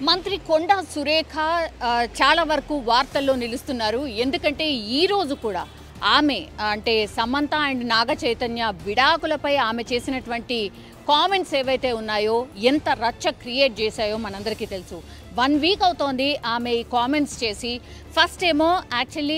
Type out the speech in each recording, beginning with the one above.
మంత్రి కొండా సురేఖ ఆ, చాలా వరకు వార్తల్లో నిలుస్తున్నారు ఎందుకంటే ఈ రోజు కూడా ఆమె అంటే సమంత అండ్ నాగ చైతన్య విడాకులపై ఆమె చేసినటువంటి కామెంట్స్ ఏవైతే ఉన్నాయో ఎంత రచ్చ క్రియేట్ చేశాయో మనందరికీ తెలుసు వన్ వీక్ అవుతోంది ఆమె ఈ కామెంట్స్ చేసి ఫస్ట్ ఏమో యాక్చువల్లీ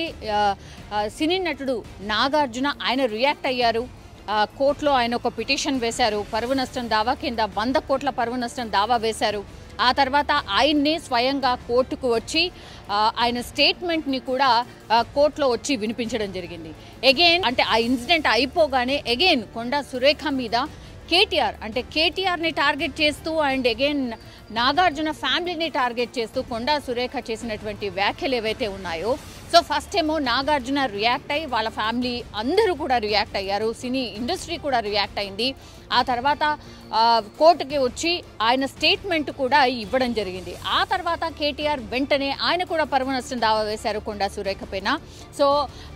సినీ నటుడు నాగార్జున ఆయన రియాక్ట్ అయ్యారు ఆ, కోర్టులో ఆయన ఒక పిటిషన్ వేశారు పరువు నష్టం దావా కింద వంద కోట్ల పరువు నష్టం దావా వేశారు ఆ తర్వాత ఆయన్నే స్వయంగా కోర్టుకు వచ్చి ఆ, ఆయన స్టేట్మెంట్ని కూడా ఆ, కోర్టులో వచ్చి వినిపించడం జరిగింది అగైన్ అంటే ఆ ఇన్సిడెంట్ అయిపోగానే అగైన్ కొండా సురేఖ మీద కేటీఆర్ అంటే కేటీఆర్ని టార్గెట్ చేస్తూ అండ్ అగైన్ నాగార్జున ఫ్యామిలీని టార్గెట్ చేస్తూ కొండా సురేఖ చేసినటువంటి వ్యాఖ్యలు ఏవైతే ఉన్నాయో సో ఫస్ట్ ఏమో నాగార్జున రియాక్ట్ అయ్యి వాళ్ళ ఫ్యామిలీ అందరూ కూడా రియాక్ట్ అయ్యారు సినీ ఇండస్ట్రీ కూడా రియాక్ట్ అయింది ఆ తర్వాత ఆ, కోర్టుకి వచ్చి ఆయన స్టేట్మెంట్ కూడా ఇవ్వడం జరిగింది ఆ తర్వాత కేటీఆర్ వెంటనే ఆయన కూడా పరువు నష్టం దావా వేశారు కొండా సురేఖ పైన సో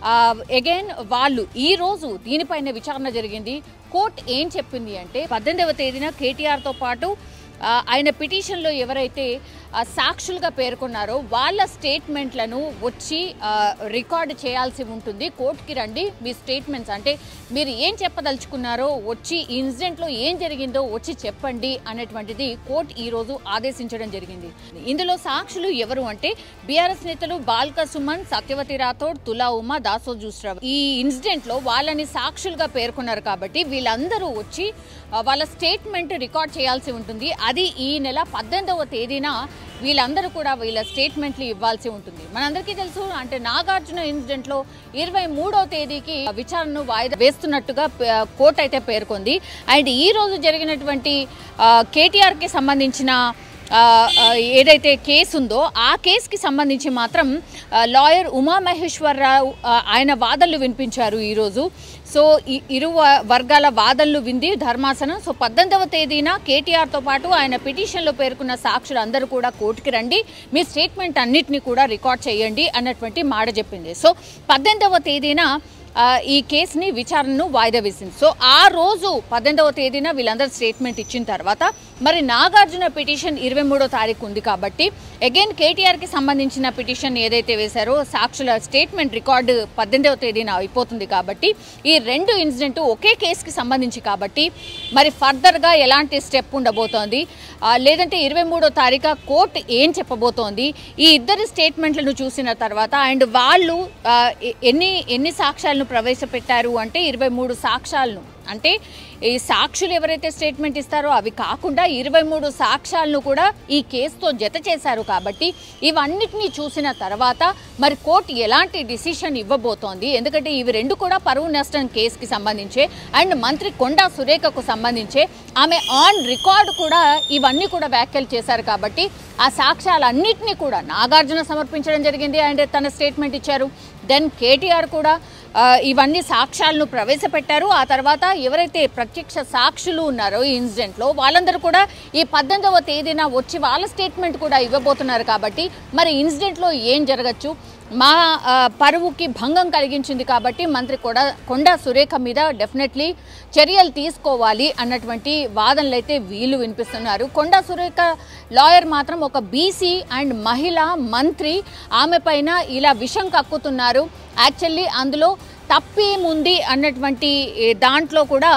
అగైన్ వాళ్ళు ఈ రోజు దీనిపైన విచారణ జరిగింది కోర్టు ఏం చెప్పింది అంటే పద్దెనిమిదవ తేదీన కేటీఆర్తో పాటు ఆ, ఆయన పిటిషన్లో ఎవరైతే ఆ, సాక్షులుగా పేర్కొన్నారో వాళ్ళ స్టేట్మెంట్లను వచ్చి ఆ, రికార్డు చేయాల్సి ఉంటుంది కోర్టుకి రండి మీ స్టేట్మెంట్స్ అంటే మీరు ఏం చెప్పదలుచుకున్నారో వచ్చి ఈ ఇన్సిడెంట్లో ఏం జరిగిందో వచ్చి చెప్పండి అనేటువంటిది కోర్టు ఈరోజు ఆదేశించడం జరిగింది ఇందులో సాక్షులు ఎవరు అంటే బీఆర్ఎస్ నేతలు బాల్క సుమన్ సత్యవతి రాథోడ్ తులా ఉమా దాసో జూస్రావ్ ఈ ఇన్సిడెంట్ లో వాళ్ళని సాక్షులుగా పేర్కొన్నారు కాబట్టి వీళ్ళందరూ వచ్చి ఆ, వాళ్ళ స్టేట్మెంట్ రికార్డ్ చేయాల్సి ఉంటుంది అది ఈ నెల పద్దెనిమిదవ తేదీన వీళ్ళందరూ కూడా వీళ్ళ స్టేట్మెంట్లు ఇవ్వాల్సి ఉంటుంది మనందరికీ తెలుసు అంటే నాగార్జున ఇన్సిడెంట్ లో ఇరవై మూడవ తేదీకి విచారణను వాయిదా వేస్తున్నట్టుగా ప- కోర్టు అయితే పేర్కొంది అండ్ ఈ రోజు జరిగినటువంటి కేటీఆర్ కి సంబంధించిన ఆ, ఆ, ఏదైతే కేసు ఉందో ఆ కేసుకి సంబంధించి మాత్రం ఆ, లాయర్ ఉమామహేశ్వరరావు ఆ, ఆయన వాదనలు వినిపించారు ఈరోజు సో ఈ ఇరు వ- వర్గాల వాదనలు వింది ధర్మాసనం సో పద్దెనిమిదవ తేదీన కేటీఆర్తో పాటు ఆయన పిటిషన్లో పేర్కొన్న సాక్షులు అందరూ కూడా కోర్టుకి రండి మీ స్టేట్మెంట్ అన్నిటిని కూడా రికార్డ్ చేయండి అన్నటువంటి మాట చెప్పింది సో పద్దెనిమిదవ తేదీన ఆ, ఈ కేసుని విచారణను వాయిదా వేసింది సో ఆ రోజు పద్దెనిమిదవ తేదీన వీళ్ళందరూ స్టేట్మెంట్ ఇచ్చిన తర్వాత మరి నాగార్జున పిటిషన్ ఇరవై మూడో తారీఖు ఉంది కాబట్టి అగైన్ కేటీఆర్కి సంబంధించిన పిటిషన్ ఏదైతే వేశారో సాక్షుల స్టేట్మెంట్ రికార్డు పద్దెనిమిదవ తేదీన అయిపోతుంది కాబట్టి ఈ రెండు ఇన్సిడెంట్ ఒకే కేసుకి సంబంధించి కాబట్టి మరి ఫర్దర్గా ఎలాంటి స్టెప్ ఉండబోతోంది ఆ, లేదంటే ఇరవై మూడో తారీఖు కోర్టు ఏం చెప్పబోతోంది ఈ ఇద్దరి స్టేట్మెంట్లను చూసిన తర్వాత అండ్ వాళ్ళు ఆ, ఎ- ఎన్ని ఎన్ని సాక్ష్యాలను ప్రవేశపెట్టారు అంటే ఇరవై మూడు సాక్ష్యాలను అంటే ఈ సాక్షులు ఎవరైతే స్టేట్మెంట్ ఇస్తారో అవి కాకుండా ఇరవై మూడు సాక్ష్యాలను కూడా ఈ కేసుతో జత చేశారు కాబట్టి ఇవన్నిటినీ చూసిన తర్వాత మరి కోర్టు ఎలాంటి డిసిషన్ ఇవ్వబోతోంది ఎందుకంటే ఇవి రెండు కూడా పరువు నష్టం కేసుకి సంబంధించే అండ్ మంత్రి కొండా సురేఖకు సంబంధించే ఆమె ఆన్ రికార్డు కూడా ఇవన్నీ కూడా వ్యాఖ్యలు చేశారు కాబట్టి ఆ సాక్ష్యాలన్నింటినీ కూడా నాగార్జున సమర్పించడం జరిగింది అండ్ తన స్టేట్మెంట్ ఇచ్చారు దెన్ కేటీఆర్ కూడా ఆ, ఇవన్నీ సాక్ష్యాలను ప్రవేశపెట్టారు ఆ తర్వాత ఎవరైతే ప్రత్యక్ష సాక్షులు ఉన్నారో ఈ ఇన్సిడెంట్లో వాళ్ళందరూ కూడా ఈ పద్దెనిమిదవ తేదీన వచ్చి వాళ్ళ స్టేట్మెంట్ కూడా ఇవ్వబోతున్నారు కాబట్టి మరి ఇన్సిడెంట్లో ఏం జరగచ్చు మా ఆ, పరువుకి భంగం కలిగించింది కాబట్టి మంత్రి కొండా కొండా సురేఖ మీద డెఫినెట్లీ చర్యలు తీసుకోవాలి అన్నటువంటి వాదనలు అయితే వీళ్ళు వినిపిస్తున్నారు కొండా సురేఖ లాయర్ మాత్రం ఒక బీసీ అండ్ మహిళ మంత్రి ఆమె పైన ఇలా విషం కక్కుతున్నారు యాక్చువల్లీ అందులో తప్పేముంది అన్నటువంటి ఏ, దాంట్లో కూడా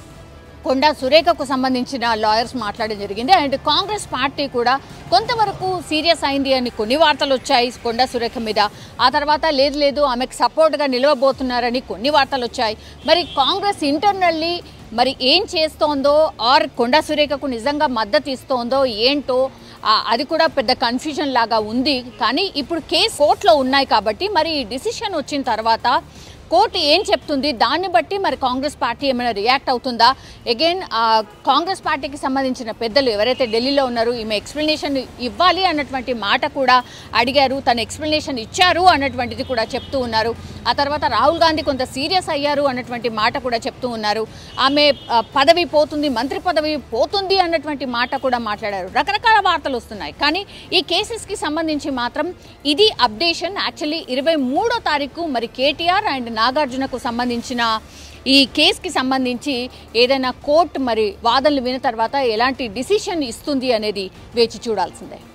కొండా సురేఖకు సంబంధించిన లాయర్స్ మాట్లాడడం జరిగింది అండ్ కాంగ్రెస్ పార్టీ కూడా కొంతవరకు సీరియస్ అయింది అని కొన్ని వార్తలు వచ్చాయి కొండా సురేఖ మీద ఆ తర్వాత లేదు లేదు ఆమెకు సపోర్ట్గా నిలవబోతున్నారని కొన్ని వార్తలు వచ్చాయి మరి కాంగ్రెస్ ఇంటర్నల్లీ మరి ఏం చేస్తోందో ఆర్ కొండా సురేఖకు నిజంగా మద్దతు ఇస్తోందో ఏంటో ఆ, అది కూడా పెద్ద కన్ఫ్యూజన్ లాగా ఉంది కానీ ఇప్పుడు కేసు కోర్టులో ఉన్నాయి కాబట్టి మరి ఈ డిసిషన్ వచ్చిన తర్వాత కోర్టు ఏం చెప్తుంది దాన్ని బట్టి మరి కాంగ్రెస్ పార్టీ ఏమైనా రియాక్ట్ అవుతుందా అగైన్ కాంగ్రెస్ పార్టీకి సంబంధించిన పెద్దలు ఎవరైతే ఢిల్లీలో ఉన్నారో ఈమె ఎక్స్ప్లెనేషన్ ఇవ్వాలి అన్నటువంటి మాట కూడా అడిగారు తన ఎక్స్ప్లెనేషన్ ఇచ్చారు అన్నటువంటిది కూడా చెప్తూ ఉన్నారు ఆ తర్వాత రాహుల్ గాంధీ కొంత సీరియస్ అయ్యారు అన్నటువంటి మాట కూడా చెప్తూ ఉన్నారు ఆమె ఆ, పదవి పోతుంది మంత్రి పదవి పోతుంది అన్నటువంటి మాట కూడా మాట్లాడారు రకరకాల వార్తలు వస్తున్నాయి కానీ ఈ కేసెస్కి సంబంధించి మాత్రం ఇది అప్డేషన్ యాక్చువల్లీ ఇరవై మూడో తారీఖు మరి కేటీఆర్ అండ్ నాగార్జునకు సంబంధించిన ఈ కేసుకి సంబంధించి ఏదైనా కోర్టు మరి వాదనలు విన్న తర్వాత ఎలాంటి డిసిషన్ ఇస్తుంది అనేది వేచి చూడాల్సిందే